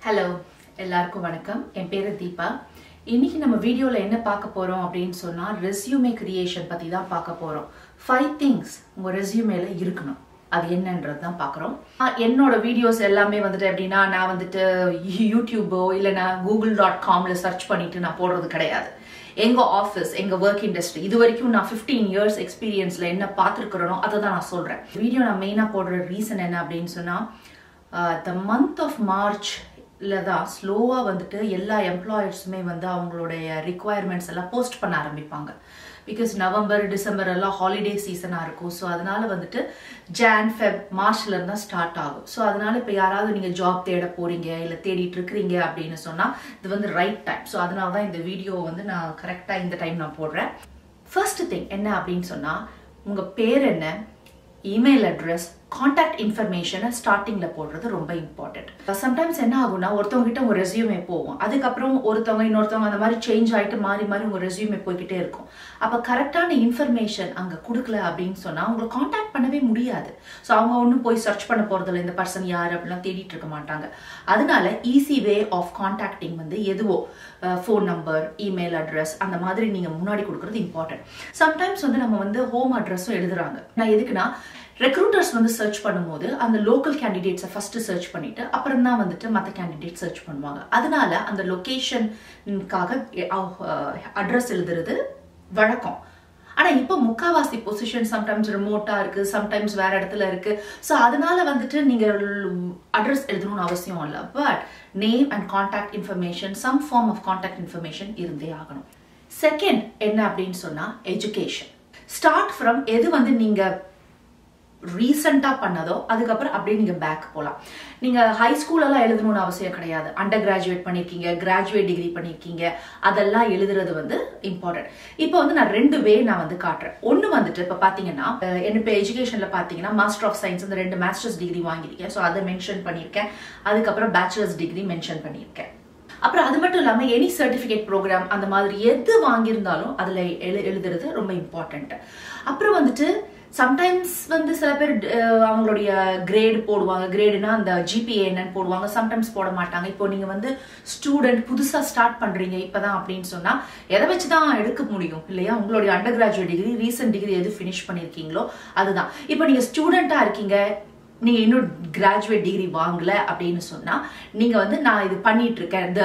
hello எல்லாருக்கும் வணக்கம் என் பேரு தீபா இன்னைக்கு நம்ம வீடியோல என்ன பார்க்க போறோம் அப்படின்னு சொன்னா ரெஸ்யூமே கிரியேஷன் பத்தி தான் பார்க்க போறோம் ஃபைவ் திங்ஸ் உங்க ரெஸ்யூமேல இருக்கணும் அது என்னன்றது தான் பார்க்குறோம் என்னோட வீடியோஸ் எல்லாமே வந்துட்டு எப்படின்னா நான் வந்துட்டு யூடியூபோ இல்லை நான் கூகுள் டாட் காம்ல சர்ச் பண்ணிட்டு நான் போடுறது கிடையாது எங்க ஆஃபீஸ் எங்க ஒர்க் இண்டஸ்ட்ரி இது வரைக்கும் நான் ஃபிஃப்டீன் இயர்ஸ் எக்ஸ்பீரியன்ஸ்ல என்ன பார்த்துருக்கிறனோ அதை தான் நான் சொல்றேன் வீடியோ நான் மெயினாக போடுற ரீசன் என்ன அப்படின்னு சொன்னா த மந்த் ஆஃப் மார்ச் தான் ஸ்லோவாக வந்துட்டு எல்லா எம்ப்ளாயர்ஸுமே வந்து அவங்களுடைய ரிக்குவயர்மெண்ட்ஸ் எல்லாம் போஸ்ட் பண்ண ஆரம்பிப்பாங்க பிகாஸ் நவம்பர் டிசம்பர் எல்லாம் ஹாலிடே சீசனாக இருக்கும் ஸோ அதனால வந்துட்டு ஜான் ஃபெப் மார்ச்ல இருந்தா ஸ்டார்ட் ஆகும் ஸோ அதனால இப்போ யாராவது நீங்கள் ஜாப் தேட போறீங்க இல்லை தேடிட்டு இருக்கிறீங்க அப்படின்னு சொன்னால் இது வந்து ரைட் டைம் ஸோ அதனால தான் இந்த வீடியோ வந்து நான் கரெக்டாக இந்த டைம் நான் போடுறேன் ஃபர்ஸ்ட் திங் என்ன அப்படின்னு சொன்னால் உங்கள் பேர் என்ன இமெயில் அட்ரஸ் காண்டாக்ட் இன்ஃபர்மேஷனை ஸ்டார்டிங்ல போடுறது ரொம்ப இம்பார்ட்டன்ட் சம்டைம்ஸ் என்ன ஆகும்னா ஒருத்தவங்க கிட்ட உங்க ரெஸ்யூமே போகும் அதுக்கப்புறம் ஒருத்தவங்க இன்னொருத்தவங்க அந்த மாதிரி சேஞ்ச் ஆயிட்டு மாறி மாறி உங்க ரெஸ்யூமே போய்கிட்டே இருக்கும் அப்ப கரெக்டான இன்ஃபர்மேஷன் அங்க கொடுக்கல அப்படின்னு சொன்னா உங்களை காண்டாக்ட் பண்ணவே முடியாது ஸோ அவங்க ஒன்றும் போய் சர்ச் பண்ண போறதில்ல இந்த பர்சன் யார் அப்படிலாம் தேடிட்டு இருக்க மாட்டாங்க அதனால ஈஸி வே ஆஃப் காண்டாக்டிங் வந்து எதுவோ ஃபோன் நம்பர் இமெயில் அட்ரஸ் அந்த மாதிரி நீங்க முன்னாடி கொடுக்கறது இம்பார்ட்டன்ட் சம்டைம்ஸ் வந்து நம்ம வந்து ஹோம் அட்ரஸும் எழுதுறாங்க நான் எதுக்குன்னா ரெக்ரூட்டர்ஸ் வந்து சர்ச் பண்ணும்போது அந்த லோக்கல் கேண்டிடேட்ஸை ஃபர்ஸ்ட் சர்ச் பண்ணிட்டு அப்புறம் தான் வந்துட்டு மற்ற கேண்டிடேட் சர்ச் பண்ணுவாங்க அதனால அந்த லொக்கேஷனுக்காக அட்ரஸ் எழுதுறது வழக்கம் ஆனா இப்போ முக்காவாசி பொசிஷன் சம்டைம்ஸ் ரிமோட்டா இருக்கு சம்டைம்ஸ் வேற இடத்துல இருக்கு ஸோ அதனால வந்துட்டு நீங்க அட்ரஸ் எழுதணும்னு அவசியம் இல்லை but name and contact information some form of contact information இருந்தே ஆகணும் செகண்ட் என்ன அப்படின்னு சொன்னா எஜுகேஷன் ஸ்டார்ட் ஃப்ரம் எது வந்து நீங்க ரீசெண்டாக பண்ணதோ அதுக்கப்புறம் அப்படியே நீங்கள் பேக் போகலாம் நீங்கள் ஹை ஸ்கூலெல்லாம் எழுதணும்னு அவசியம் கிடையாது அண்டர் கிராஜுவேட் பண்ணியிருக்கீங்க கிராஜுவேட் டிகிரி பண்ணியிருக்கீங்க அதெல்லாம் எழுதுறது வந்து இம்பார்ட்டன்ட் இப்போ வந்து நான் ரெண்டு வே நான் வந்து காட்டுறேன் ஒன்று வந்துட்டு இப்போ பார்த்தீங்கன்னா என்ன இப்போ எஜுகேஷனில் பார்த்தீங்கன்னா மாஸ்டர் ஆஃப் சயின்ஸ் இந்த ரெண்டு மாஸ்டர்ஸ் டிகிரி வாங்கியிருக்கேன் ஸோ அதை மென்ஷன் பண்ணியிருக்கேன் அதுக்கப்புறம் பேச்சுலர்ஸ் டிகிரி மென்ஷன் பண்ணியிருக்கேன் அப்புறம் அது மட்டும் இல்லாமல் எனி சர்டிஃபிகேட் ப்ரோக்ராம் அந்த மாதிரி எது வாங்கியிருந்தாலும் அதில் எழு எழுதுறது ரொம்ப இம்பார்ட்டன்ட் அப்புறம் வந்துட்டு சம்டைம்ஸ் வந்து சில பேர் அவங்களுடைய கிரேடு போடுவாங்க கிரேடுனா அந்த ஜிபிஏ என்னன்னு போடுவாங்க சம்டைம்ஸ் போட மாட்டாங்க இப்போ நீங்க வந்து ஸ்டூடெண்ட் புதுசா ஸ்டார்ட் பண்றீங்க இப்பதான் அப்படின்னு சொன்னா எதை வச்சுதான் எடுக்க முடியும் இல்லையா உங்களுடைய undergraduate degree recent degree எது ஃபினிஷ் பண்ணிருக்கீங்களோ அதுதான் இப்போ நீங்க ஸ்டூடெண்டா இருக்கீங்க நீங்க இன்னும் கிராஜுவேட் டிகிரி வாங்கல அப்படின்னு சொன்னா நீங்க வந்து நான் இது பண்ணிட்டு இருக்கேன் இந்த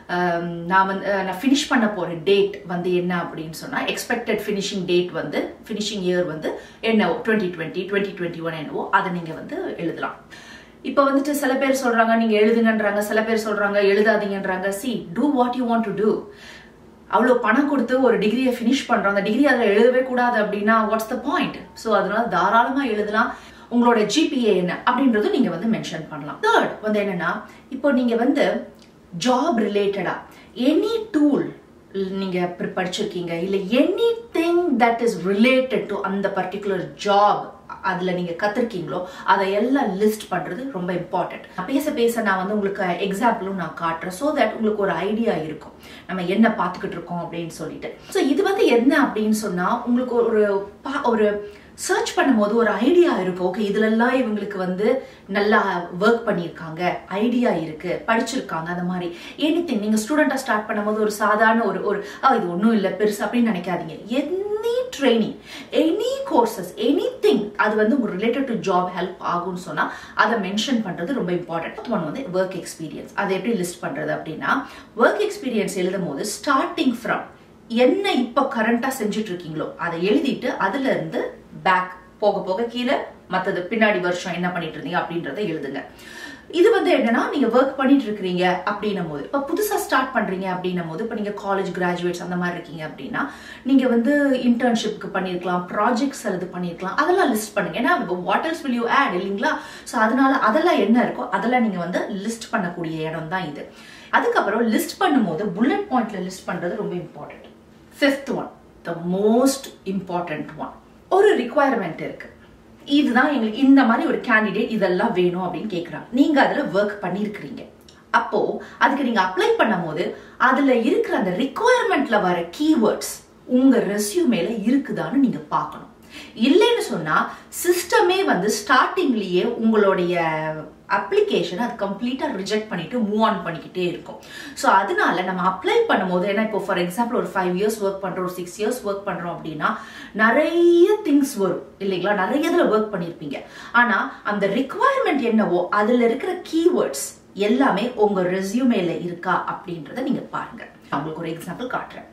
நான் வந்து நான் ஃபினிஷ் பண்ண போற டேட் வந்து என்ன அப்படின்னு சொன்னா எக்ஸ்பெக்டட் ஃபினிஷிங் டேட் வந்து ஃபினிஷிங் இயர் வந்து என்னவோ twenty twenty twenty twenty one என்னவோ அதை நீங்க வந்து எழுதலாம் இப்போ வந்துட்டு சில பேர் சொல்றாங்க நீங்க எழுதுங்கன்றாங்க சில பேர் சொல்றாங்க எழுதாதீங்கன்றாங்க see do what you want to do அவ்வளோ பணம் கொடுத்து ஒரு டிகிரியை ஃபினிஷ் பண்றோம் அந்த டிகிரி அதில் எழுதவே கூடாது அப்படின்னா வாட்ஸ் த பாயிண்ட் ஸோ அதனால தாராளமாக எழுதலாம் உங்களோட ஜிபிஏ என்ன அப்படின்றது நீங்க வந்து மென்ஷன் பண்ணலாம் தேர்ட் வந்து என்னன்னா இப்போ நீங்க வந்து ஜாப் ரிலேட்டடா எனி டூல் நீங்க படிச்சிருக்கீங்க இல்ல anything that is related to அந்த பர்டிகுலர் ஜாப் அதுல நீங்க கத்திருக்கீங்களோ அதை எல்லாம் லிஸ்ட் பண்றது ரொம்ப இம்பார்ட்டன்ட் பேச பேச நான் வந்து உங்களுக்கு எக்ஸாம்பிளும் நான் காட்டுறேன் ஸோ தட் உங்களுக்கு ஒரு ஐடியா இருக்கும் நம்ம என்ன பார்த்துக்கிட்டு இருக்கோம் அப்படின்னு சொல்லிட்டு ஸோ இது வந்து என்ன அப்படின்னு சொன்னா உங்களுக்கு ஒரு ஒரு சர்ச் பண்ணும்போது ஒரு ஐடியா இருக்கு ஓகே இதுலெல்லாம் இவங்களுக்கு வந்து நல்லா ஒர்க் பண்ணியிருக்காங்க ஐடியா இருக்கு படிச்சிருக்காங்க அந்த மாதிரி எனி திங் நீங்க ஸ்டூடெண்டா ஸ்டார்ட் பண்ணும்போது ஒரு சாதாரண ஒரு ஒரு இது ஒன்றும் இல்லை பெருசு அப்படின்னு நினைக்காதீங்க any training any courses anything அது வந்து ஒரு ரிலேட்டட் டு ஜாப் ஹெல்ப் ஆகும்னு சொன்னா அதை மென்ஷன் பண்றது ரொம்ப இம்பார்ட்டன்ட் ஒன் வந்து ஒர்க் எக்ஸ்பீரியன்ஸ் அதை எப்படி லிஸ்ட் பண்றது அப்படின்னா ஒர்க் எக்ஸ்பீரியன்ஸ் எழுதும் போது ஸ்டார்டிங் ஃப்ரம் என்ன இப்ப கரண்டா செஞ்சுட்டு இருக்கீங்களோ அதை எழுதிட்டு அதுல இருந்து பேக் போக போக கீழே மத்தது பின்னாடி வருஷம் என்ன பண்ணிட்டு இருந்தீங்க அப்படின்றத எழுதுங்க இது வந்து என்னன்னா நீங்க ஒர்க் பண்ணிட்டு இருக்கிறீங்க அப்படின்னும் போது இப்ப புதுசா ஸ்டார்ட் பண்றீங்க அப்படின்னும் போது இப்ப நீங்க காலேஜ் கிராஜுவேட்ஸ் அந்த மாதிரி இருக்கீங்க அப்படின்னா நீங்க வந்து இன்டர்ன்ஷிப்க்கு பண்ணிருக்கலாம் ப்ராஜெக்ட்ஸ் அல்லது பண்ணிருக்கலாம் அதெல்லாம் லிஸ்ட் பண்ணுங்க ஏன்னா what else will you add இல்லைங்களா ஸோ அதனால அதெல்லாம் என்ன இருக்கோ அதெல்லாம் நீங்க வந்து லிஸ்ட் பண்ணக்கூடிய இடம் தான் இது அதுக்கப்புறம் லிஸ்ட் பண்ணும்போது புல்லட் பாயிண்ட்ல லிஸ்ட் பண்றது ரொம்ப important fifth one the most important one ஒரு ரிக்குவயர்மெண்ட் இருக்கு இதுதான் எங்களுக்கு இந்த மாதிரி ஒரு கேண்டிடேட் இதெல்லாம் வேணும் அப்படின்னு கேட்குறாங்க நீங்க அதுல ஒர்க் பண்ணியிருக்கிறீங்க அப்போ அதுக்கு நீங்க அப்ளை பண்ணும் போது அதுல இருக்கிற அந்த ரிக்குவயர்மெண்ட்ல வர கீவேர்ட்ஸ் உங்க ரெஸ்யூமேல இருக்குதான்னு நீங்க பார்க்கணும் இல்லைன்னு சொன்னா சிஸ்டமே வந்து ஸ்டார்டிங்லயே உங்களுடைய அப்ளிகேஷன் அது கம்ப்ளீட்டாக ரிஜெக்ட் பண்ணிட்டு மூவ் ஆன் பண்ணிக்கிட்டே இருக்கும் ஸோ அதனால நம்ம அப்ளை பண்ணும்போது ஏன்னா இப்போ ஃபார் எக்ஸாம்பிள் ஒரு ஃபைவ் இயர்ஸ் ஒர்க் பண்ணுறோம் ஒரு சிக்ஸ் இயர்ஸ் ஒர்க் பண்ணுறோம் அப்படின்னா நிறைய திங்ஸ் வரும் இல்லைங்களா நிறைய இதில் ஒர்க் பண்ணியிருப்பீங்க ஆனால் அந்த ரிக்குவயர்மெண்ட் என்னவோ அதில் இருக்கிற கீவேர்ட்ஸ் எல்லாமே உங்க ரெசியூமேல இருக்கா அப்படின்றத நீங்க பாருங்க நான் உங்களுக்கு ஒரு எக்ஸாம்பிள் காட்டுறேன்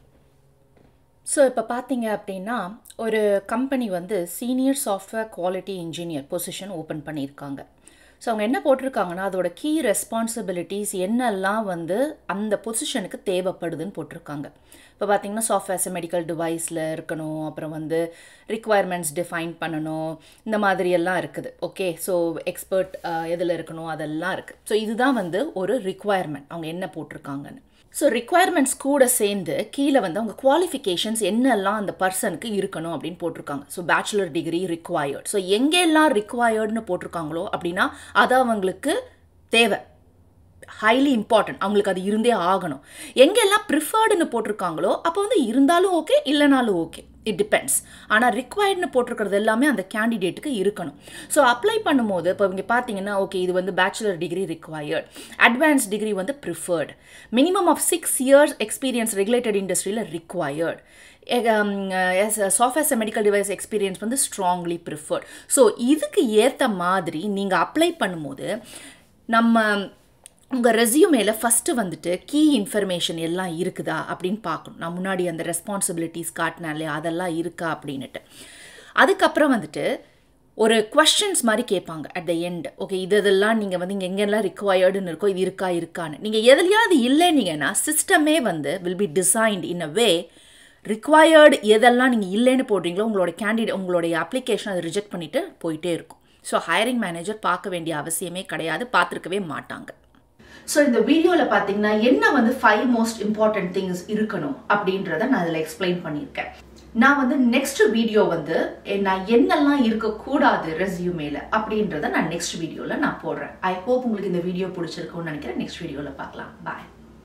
ஸோ இப்போ பார்த்தீங்க அப்படின்னா ஒரு கம்பெனி வந்து senior software quality engineer position open பண்ணியிருக்காங்க ஸோ அவங்க என்ன போட்டிருக்காங்கன்னா அதோட கீ ரெஸ்பான்சிபிலிட்டிஸ் என்னெல்லாம் வந்து அந்த பொசிஷனுக்கு தேவைப்படுதுன்னு போட்டிருக்காங்க இப்போ பார்த்தீங்கன்னா சாஃப்ட்வேர்ஸ் மெடிக்கல் டிவைஸில் இருக்கணும் அப்புறம் வந்து ரிக்குவயர்மெண்ட்ஸ் டிஃபைன் பண்ணணும் இந்த மாதிரி எல்லாம் இருக்குது ஓகே ஸோ எக்ஸ்பர்ட் எதில் இருக்கணும் அதெல்லாம் இருக்குது ஸோ இதுதான் வந்து ஒரு ரிக்குவயர்மெண்ட் அவங்க என்ன போட்டிருக்காங்கன்னு ஸோ ரிக்குவயர்மெண்ட்ஸ் கூட சேர்ந்து கீழே வந்து அவங்க குவாலிஃபிகேஷன்ஸ் என்னெல்லாம் அந்த பர்சனுக்கு இருக்கணும் அப்படின்னு போட்டிருக்காங்க so bachelor degree required so எங்கெல்லாம் ரிக்வயர்டுன்னு போட்டிருக்காங்களோ அப்படின்னா அது அவங்களுக்கு தேவை ஹைலி இம்பார்ட்டன்ட் அவங்களுக்கு அது இருந்தே ஆகணும் எங்கெல்லாம் ப்ரிஃபர்டுன்னு போட்டிருக்காங்களோ அப்போ வந்து இருந்தாலும் ஓகே இல்லைனாலும் ஓகே இட் டிபெண்ட்ஸ் ஆனால் ரிக்வயர்ட்னு போட்டிருக்கிறது எல்லாமே அந்த கேண்டிடேட்டுக்கு இருக்கணும் ஸோ அப்ளை பண்ணும்போது இப்போ இங்கே பார்த்தீங்கன்னா ஓகே இது வந்து bachelor degree required advance degree வந்து preferred minimum of six years experience regulated இண்டஸ்ட்ரியில் required softwares medical device experience வந்து ஸ்ட்ராங்லி ப்ரிஃபர்ட் ஸோ இதுக்கு ஏற்ற மாதிரி நீங்கள் அப்ளை பண்ணும்போது நம்ம உங்கள் ரெசியூமேல ஃபஸ்ட்டு வந்துட்டு கீ இன்ஃபர்மேஷன் எல்லாம் இருக்குதா அப்படின்னு பார்க்கணும் நான் முன்னாடி அந்த ரெஸ்பான்சிபிலிட்டிஸ் காட்டினாலே அதெல்லாம் இருக்கா அப்படின்னுட்டு அதுக்கப்புறம் வந்துட்டு ஒரு கொஷின்ஸ் மாதிரி கேட்பாங்க அட் த எண்ட் ஓகே இது இதெல்லாம் நீங்கள் வந்து இங்கே எங்கெல்லாம் ரிக்வயர்டுன்னு இருக்கோ இது இருக்கா இருக்கான்னு நீங்கள் எதுலையாவது இல்லைன்னீங்கன்னா சிஸ்டமே வந்து will be designed in a way required எதெல்லாம் நீங்கள் இல்லைன்னு போடுறீங்களோ உங்களோட கேண்டிடேட் உங்களுடைய அப்ளிகேஷன் அதை ரிஜெக்ட் பண்ணிவிட்டு போயிட்டே இருக்கும் ஸோ ஹையரிங் மேனேஜர் பார்க்க வேண்டிய அவசியமே கிடையாது பார்த்துருக்கவே மாட்டாங்க ஸோ இந்த வீடியோவில் பார்த்தீங்கன்னா என்ன வந்து ஃபைவ் மோஸ்ட் இம்பார்ட்டன்ட் திங்ஸ் இருக்கணும் அப்படின்றத நான் அதில் எக்ஸ்பிளைன் பண்ணியிருக்கேன் நான் வந்து நெக்ஸ்ட் வீடியோ வந்து நான் என்னெல்லாம் இருக்கக்கூடாது ரெசியூமேல அப்படின்றத நான் நெக்ஸ்ட் வீடியோவில் நான் போடுறேன் ஐ ஹோப் உங்களுக்கு இந்த வீடியோ பிடிச்சிருக்கும்னு நினைக்கிறேன் நெக்ஸ்ட் வீடியோவில் பார்க்கலாம் பாய்